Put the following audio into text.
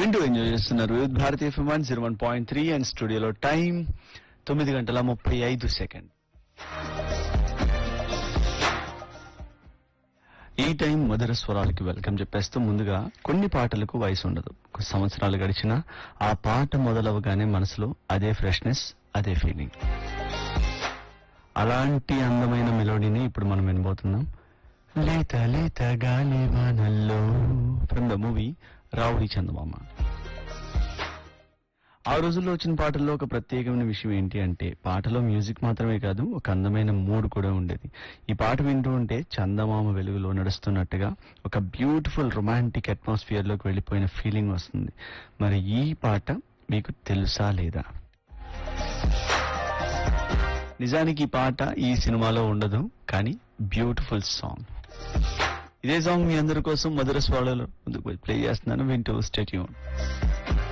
వింటూ ఎంజాయ్ చేస్తున్నారు with Bharati FM one zero one point three and స్టూడియోలో టైం తొమ్మిది గంటల ముప్పై ఐదు సెకండ్ ఈ టైం మధుర స్వరాలకి వెల్కమ్ చెప్పేస్తూ ముందుగా కొన్ని పాటలకు వయసు ఉండదు కొన్ని సంవత్సరాలు గడిచినా ఆ పాట మొదలవగానే మనసులో అదే ఫ్రెష్నెస్ అదే ఫీలింగ్ అలాంటి అందమైన మెలోడీని ఇప్పుడు మనం వినబోతున్నాం లేత లేత గాలి వానల్లో ఫ్రమ్ ద మూవీ రావుడి చందమామ ఆ రోజుల్లో వచ్చిన పాటల్లో ఒక ప్రత్యేకమైన విషయం ఏంటి అంటే పాటలో మ్యూజిక్ మాత్రమే కాదు ఒక అందమైన మూడ్ కూడా ఉండేది ఈ పాట వింటూ ఉంటే చందమామ వెలుగులో నడుస్తున్నట్టుగా ఒక బ్యూటిఫుల్ రొమాంటిక్ అట్మాస్ఫియర్ లోకి వెళ్ళిపోయిన ఫీలింగ్ వస్తుంది మరి ఈ పాట మీకు తెలుసా లేదా నిజానికి ఈ పాట ఈ సినిమాలో ఉండదు కానీ బ్యూటిఫుల్ సాంగ్ ఇదే సాంగ్ మీ అందరి కోసం మధుర స్వరాలలో ముందుకు ప్లే చేస్తున్నాను వింటూ స్టేట్యూన్